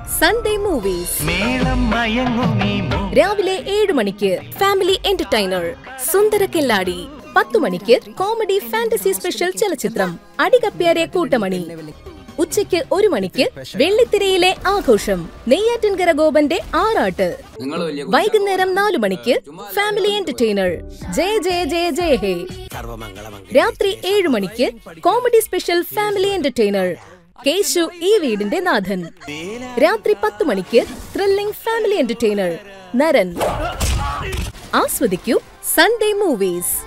Sunday movies മേളം മയങ്ങും നീ മോ രാവിലെ ഏഴ് മണിക്ക് ഫാമിലി എന്റർടൈനർ സുന്ദര കില്ലാടി പത്തു മണിക്ക് കോമഡി ഫാന്റസി സ്പെഷ്യൽ ചലച്ചിത്രം അടികപ്പ്യാരെ കൂട്ടമണി ഉച്ചയ്ക്ക് ഒരു മണിക്ക് വെള്ളിത്തിരയിലെ ആഘോഷം നെയ്യാറ്റിൻകര ഗോപന്റെ ആറാട്ട് നിങ്ങൾ വലിയ വൈകുന്നേരം നാലു മണിക്ക് family entertainer Jaya Jaya Jaya Jaya hey രാത്രി ഏഴു മണിക്ക് comedy special family entertainer Keshu ഈ വീടിന്റെ നാഥൻ രാത്രി പത്ത് മണിക്ക് ത്രില്ലിംഗ് ഫാമിലി എന്റർടൈനർ നരൻ ആസ്വദിക്കൂ സൺഡേ മൂവീസ്